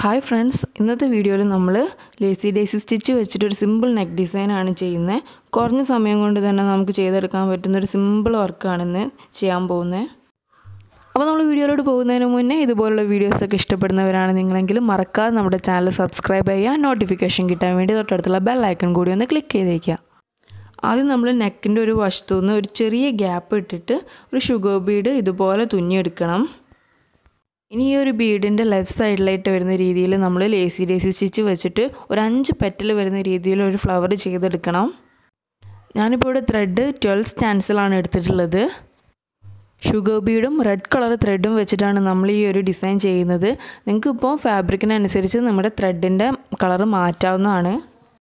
hi friends ഇന്നത്തെ വീഡിയോയിൽ നമ്മൾ ലേസി ഡേസി സ്റ്റിച്ച് വെച്ചിട്ട് ഒരു സിമ്പിൾ നെക്ക് ഡിസൈനാണ് ചെയ്യുന്നത് കുറഞ്ഞ സമയം കൊണ്ട് തന്നെ നമുക്ക് ചെയ്തെടുക്കാൻ പറ്റുന്ന ഒരു സിമ്പിൾ വർക്കാണിന്ന് ചെയ്യാൻ പോകുന്നത് അപ്പോൾ നമ്മൾ വീഡിയോയിലോട്ട് പോകുന്നതിന് മുന്നേ ഇതുപോലുള്ള വീഡിയോസൊക്കെ ഇഷ്ടപ്പെടുന്നവരാണ് നിങ്ങളെങ്കിൽ മറക്കാതെ നമ്മുടെ ചാനൽ സബ്സ്ക്രൈബ് ചെയ്യുക നോട്ടിഫിക്കേഷൻ കിട്ടാൻ വേണ്ടി തൊട്ടടുത്തുള്ള ബെൽ ഐക്കൺ കൂടി ഒന്ന് ക്ലിക്ക് ചെയ്തേക്കുക ആദ്യം നമ്മൾ നെക്കിൻ്റെ ഒരു വശത്തു നിന്ന് ഒരു ചെറിയ ഗ്യാപ്പ് ഇട്ടിട്ട് ഒരു ഷുഗർ ബീഡ് ഇതുപോലെ തുന്നിയെടുക്കണം ഇനി ഈ ഒരു ബീഡിൻ്റെ ലെഫ്റ്റ് സൈഡിലായിട്ട് വരുന്ന രീതിയിൽ നമ്മൾ ലേസി ലേസി സ്റ്റിച്ച് വെച്ചിട്ട് ഒരു അഞ്ച് പെറ്റൽ വരുന്ന രീതിയിൽ ഒരു ഫ്ലവർ ചെയ്തെടുക്കണം ഞാനിപ്പോൾ ഇവിടെ ത്രെഡ് ട്വൽവ് സ്റ്റാൻസിലാണ് എടുത്തിട്ടുള്ളത് ഷുഗർ ബീഡും റെഡ് കളർ ത്രെഡും വെച്ചിട്ടാണ് നമ്മൾ ഈ ഒരു ഡിസൈൻ ചെയ്യുന്നത് നിങ്ങൾക്ക് ഇപ്പോൾ ഫാബ്രിക്കിനനുസരിച്ച് നമ്മുടെ ത്രെഡിൻ്റെ കളർ മാറ്റാവുന്നതാണ്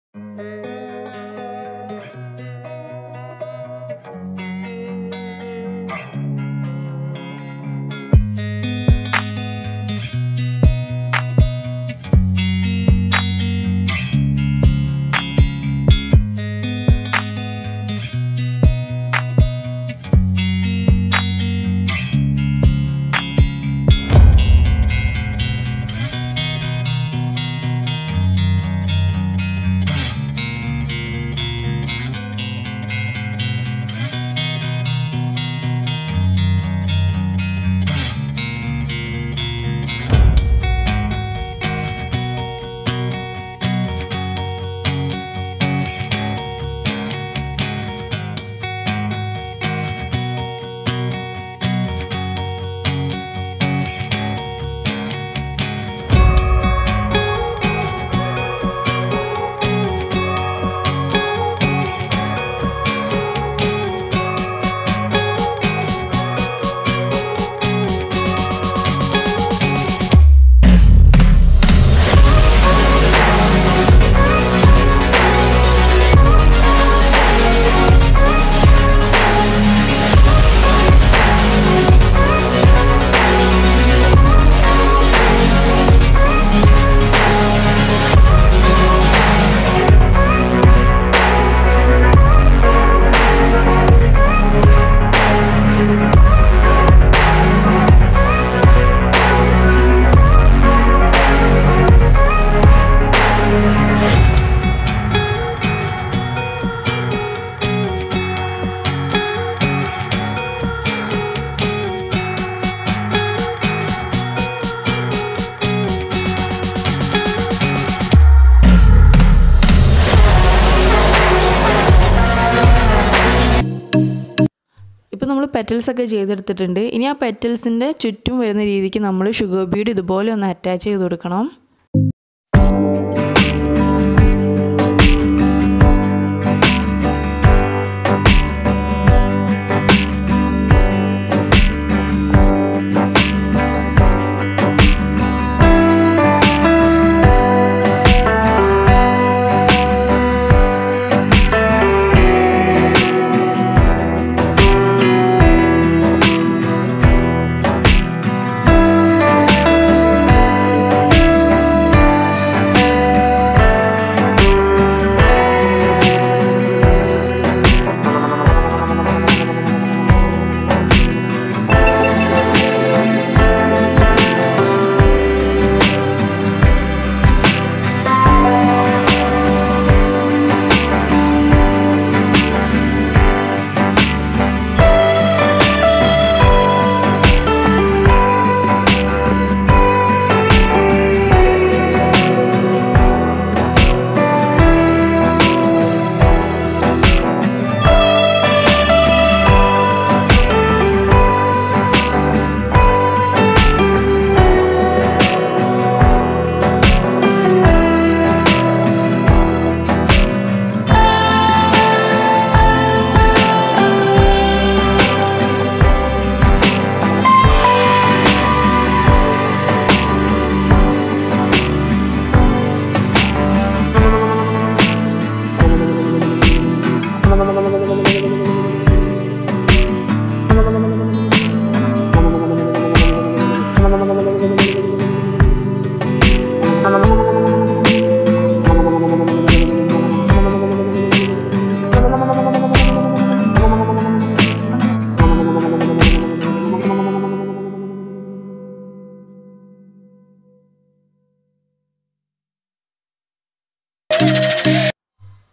ഇപ്പോൾ നമ്മൾ പെറ്റൽസ് ഒക്കെ ചെയ്തെടുത്തിട്ടുണ്ട് ഇനി ആ പെറ്റൽസിൻ്റെ ചുറ്റും വരുന്ന രീതിക്ക് നമ്മൾ ഷുഗർ ബീഡ് ഇതുപോലെ ഒന്ന് അറ്റാച്ച് ചെയ്ത് കൊടുക്കണം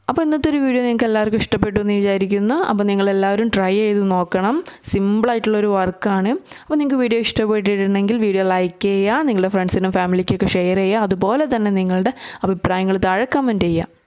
അപ്പോൾ ഇന്നത്തെ ഒരു വീഡിയോ നിങ്ങൾക്ക് എല്ലാവർക്കും ഇഷ്ടപ്പെട്ടു എന്ന് വിചാരിക്കുന്നു അപ്പോൾ നിങ്ങളെല്ലാവരും ട്രൈ ചെയ്ത് നോക്കണം സിമ്പിളായിട്ടുള്ളൊരു വർക്കാണ് അപ്പോൾ നിങ്ങൾക്ക് വീഡിയോ ഇഷ്ടപ്പെട്ടിട്ടുണ്ടെങ്കിൽ വീഡിയോ ലൈക്ക് ചെയ്യുക നിങ്ങളുടെ ഫ്രണ്ട്സിനും ഫാമിലിക്കൊക്കെ ഷെയർ ചെയ്യുക അതുപോലെ തന്നെ നിങ്ങളുടെ അഭിപ്രായങ്ങൾ താഴെ കമൻറ്റ് ചെയ്യുക